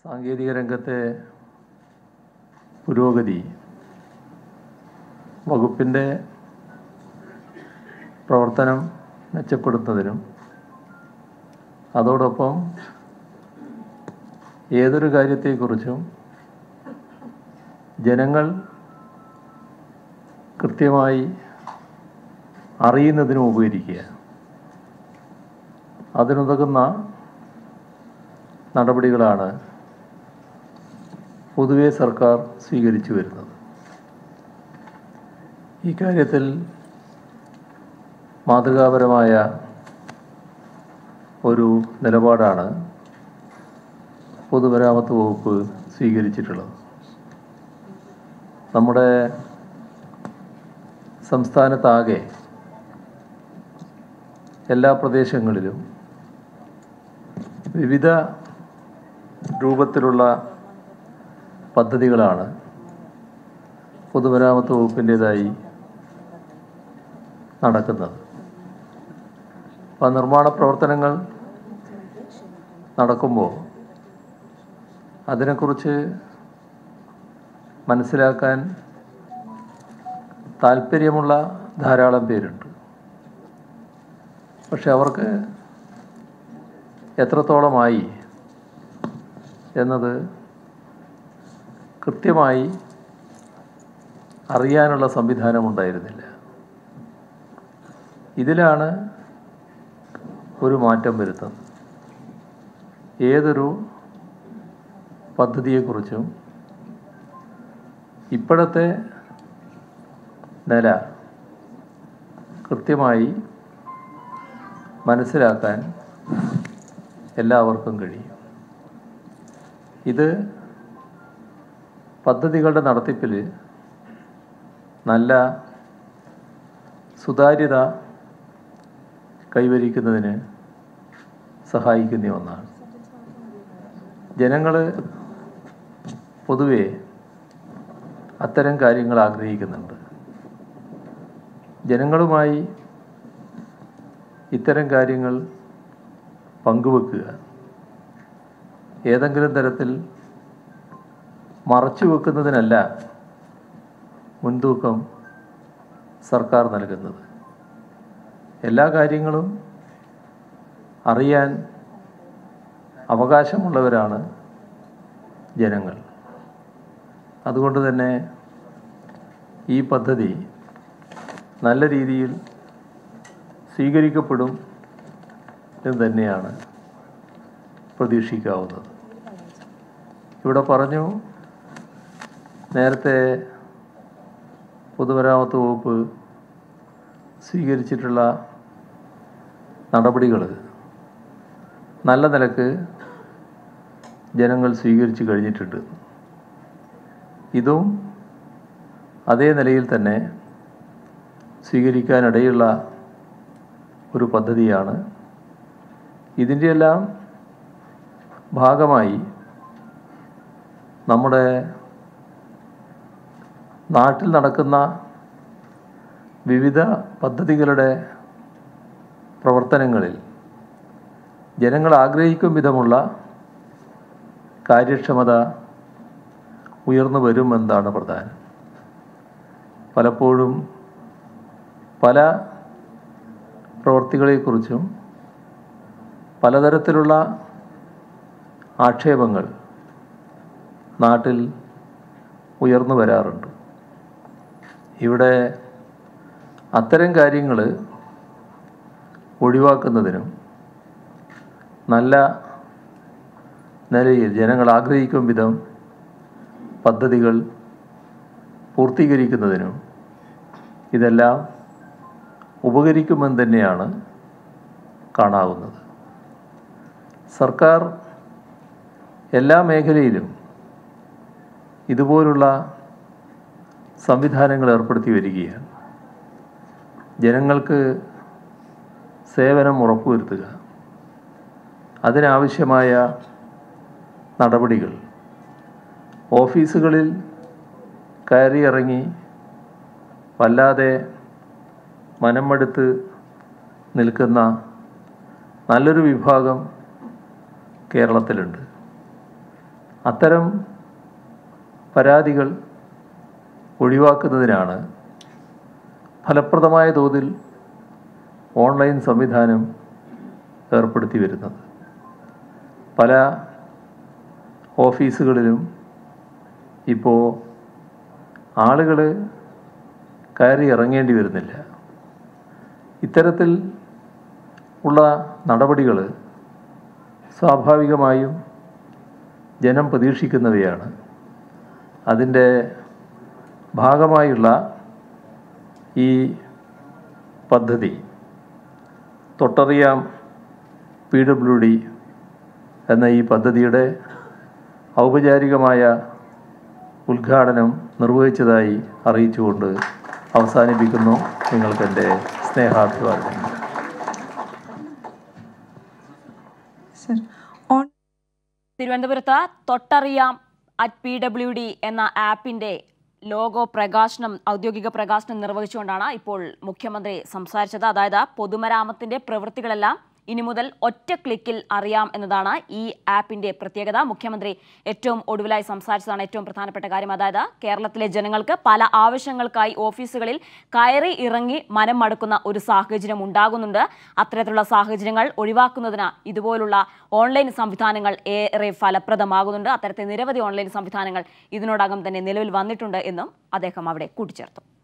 സാങ്കേതിക രംഗത്തെ പുരോഗതി വകുപ്പിൻ്റെ പ്രവർത്തനം മെച്ചപ്പെടുത്തുന്നതിനും അതോടൊപ്പം ഏതൊരു കാര്യത്തെക്കുറിച്ചും ജനങ്ങൾ കൃത്യമായി അറിയുന്നതിനും ഉപകരിക്കുക അതിനുതകുന്ന നടപടികളാണ് പൊതുവെ സർക്കാർ സ്വീകരിച്ചു വരുന്നത് ഈ കാര്യത്തിൽ മാതൃകാപരമായ ഒരു നിലപാടാണ് പൊതുമരാമത്ത് വകുപ്പ് സ്വീകരിച്ചിട്ടുള്ളത് നമ്മുടെ സംസ്ഥാനത്താകെ എല്ലാ പ്രദേശങ്ങളിലും വിവിധ രൂപത്തിലുള്ള പദ്ധതികളാണ് പൊതുമരാമത്ത് വകുപ്പിൻ്റേതായി നടക്കുന്നത് അപ്പോൾ നിർമ്മാണ പ്രവർത്തനങ്ങൾ നടക്കുമ്പോൾ അതിനെക്കുറിച്ച് മനസ്സിലാക്കാൻ താല്പര്യമുള്ള ധാരാളം പേരുണ്ട് പക്ഷെ അവർക്ക് എത്രത്തോളമായി എന്നത് കൃത്യമായി അറിയാനുള്ള സംവിധാനം ഉണ്ടായിരുന്നില്ല ഇതിലാണ് ഒരു മാറ്റം വരുത്തുന്നത് ഏതൊരു പദ്ധതിയെക്കുറിച്ചും ഇപ്പോഴത്തെ നില കൃത്യമായി മനസ്സിലാക്കാൻ എല്ലാവർക്കും കഴിയും ഇത് പദ്ധതികളുടെ നടത്തിപ്പിൽ നല്ല സുതാര്യത കൈവരിക്കുന്നതിന് സഹായിക്കുന്ന ഒന്നാണ് ജനങ്ങൾ പൊതുവെ അത്തരം കാര്യങ്ങൾ ആഗ്രഹിക്കുന്നുണ്ട് ജനങ്ങളുമായി ഇത്തരം കാര്യങ്ങൾ പങ്കുവെക്കുക ഏതെങ്കിലും തരത്തിൽ മറച്ചു വെക്കുന്നതിനല്ല മുൻതൂക്കം സർക്കാർ നൽകുന്നത് എല്ലാ കാര്യങ്ങളും അറിയാൻ അവകാശമുള്ളവരാണ് ജനങ്ങൾ അതുകൊണ്ട് തന്നെ ഈ പദ്ധതി നല്ല രീതിയിൽ സ്വീകരിക്കപ്പെടും എന്ന് തന്നെയാണ് പ്രതീക്ഷിക്കാവുന്നത് ഇവിടെ പറഞ്ഞു നേരത്തെ പൊതുമരാമത്ത് വകുപ്പ് സ്വീകരിച്ചിട്ടുള്ള നടപടികൾ നല്ല നിലക്ക് ജനങ്ങൾ സ്വീകരിച്ചു കഴിഞ്ഞിട്ടുണ്ട് ഇതും അതേ നിലയിൽ തന്നെ സ്വീകരിക്കാനിടയുള്ള ഒരു പദ്ധതിയാണ് ഇതിൻ്റെയെല്ലാം ഭാഗമായി നമ്മുടെ നാട്ടിൽ നടക്കുന്ന വിവിധ പദ്ധതികളുടെ പ്രവർത്തനങ്ങളിൽ ജനങ്ങൾ ആഗ്രഹിക്കും വിധമുള്ള കാര്യക്ഷമത ഉയർന്നു വരുമെന്നാണ് പ്രധാനം പലപ്പോഴും പല പ്രവൃത്തികളെക്കുറിച്ചും പലതരത്തിലുള്ള ആക്ഷേപങ്ങൾ നാട്ടിൽ ഉയർന്നു വരാറുണ്ട് ഇവിടെ അത്തരം കാര്യങ്ങൾ ഒഴിവാക്കുന്നതിനും നല്ല നിലയിൽ ജനങ്ങൾ ആഗ്രഹിക്കും വിധം പദ്ധതികൾ പൂർത്തീകരിക്കുന്നതിനും ഇതെല്ലാം ഉപകരിക്കുമെന്ന് തന്നെയാണ് കാണാവുന്നത് സർക്കാർ എല്ലാ മേഖലയിലും ഇതുപോലുള്ള സംവിധാനങ്ങൾ ഏർപ്പെടുത്തി വരികയാണ് ജനങ്ങൾക്ക് സേവനം ഉറപ്പുവരുത്തുക അതിനാവശ്യമായ നടപടികൾ ഓഫീസുകളിൽ കയറിയിറങ്ങി വല്ലാതെ മനംമടുത്ത് നിൽക്കുന്ന നല്ലൊരു വിഭാഗം കേരളത്തിലുണ്ട് അത്തരം പരാതികൾ ഒഴിവാക്കുന്നതിനാണ് ഫലപ്രദമായ തോതിൽ ഓൺലൈൻ സംവിധാനം ഏർപ്പെടുത്തി വരുന്നത് പല ഓഫീസുകളിലും ഇപ്പോൾ ആളുകൾ കയറി ഇറങ്ങേണ്ടി വരുന്നില്ല ഇത്തരത്തിൽ ഉള്ള നടപടികൾ സ്വാഭാവികമായും ജനം പ്രതീക്ഷിക്കുന്നവയാണ് അതിൻ്റെ ഭാഗമായുള്ള ഈ പദ്ധതി തൊട്ടറിയാം പി ഡബ്ല്യു ഡി എന്ന ഈ പദ്ധതിയുടെ ഔപചാരികമായ ഉദ്ഘാടനം നിർവഹിച്ചതായി അറിയിച്ചുകൊണ്ട് അവസാനിപ്പിക്കുന്നു നിങ്ങൾക്കെൻ്റെ സ്നേഹാഭിവാദം സർ ഓൺ തിരുവനന്തപുരത്ത് തൊട്ടറിയാം അറ്റ് പി ഡബ്ല്യു ഡി എന്ന ആപ്പിന്റെ ലോഗോ പ്രകാശനം ഔദ്യോഗിക പ്രകാശനം നിർവഹിച്ചുകൊണ്ടാണ് ഇപ്പോൾ മുഖ്യമന്ത്രി സംസാരിച്ചത് അതായത് പൊതുമരാമത്തിന്റെ പ്രവൃത്തികളെല്ലാം ഇനി മുതൽ ഒറ്റ ക്ലിക്കിൽ അറിയാം എന്നതാണ് ഈ ആപ്പിന്റെ പ്രത്യേകത മുഖ്യമന്ത്രി ഏറ്റവും ഒടുവിലായി സംസാരിച്ചതാണ് ഏറ്റവും പ്രധാനപ്പെട്ട കാര്യം അതായത് കേരളത്തിലെ ജനങ്ങൾക്ക് പല ആവശ്യങ്ങൾക്കായി ഓഫീസുകളിൽ കയറി ഇറങ്ങി മനം മടുക്കുന്ന ഒരു സാഹചര്യം ഉണ്ടാകുന്നുണ്ട് അത്തരത്തിലുള്ള സാഹചര്യങ്ങൾ ഒഴിവാക്കുന്നതിന് ഇതുപോലുള്ള ഓൺലൈൻ സംവിധാനങ്ങൾ ഏറെ ഫലപ്രദമാകുന്നുണ്ട് അത്തരത്തിൽ നിരവധി ഓൺലൈൻ സംവിധാനങ്ങൾ ഇതിനോടകം തന്നെ നിലവിൽ വന്നിട്ടുണ്ട് എന്നും അദ്ദേഹം അവിടെ കൂട്ടിച്ചേർത്തു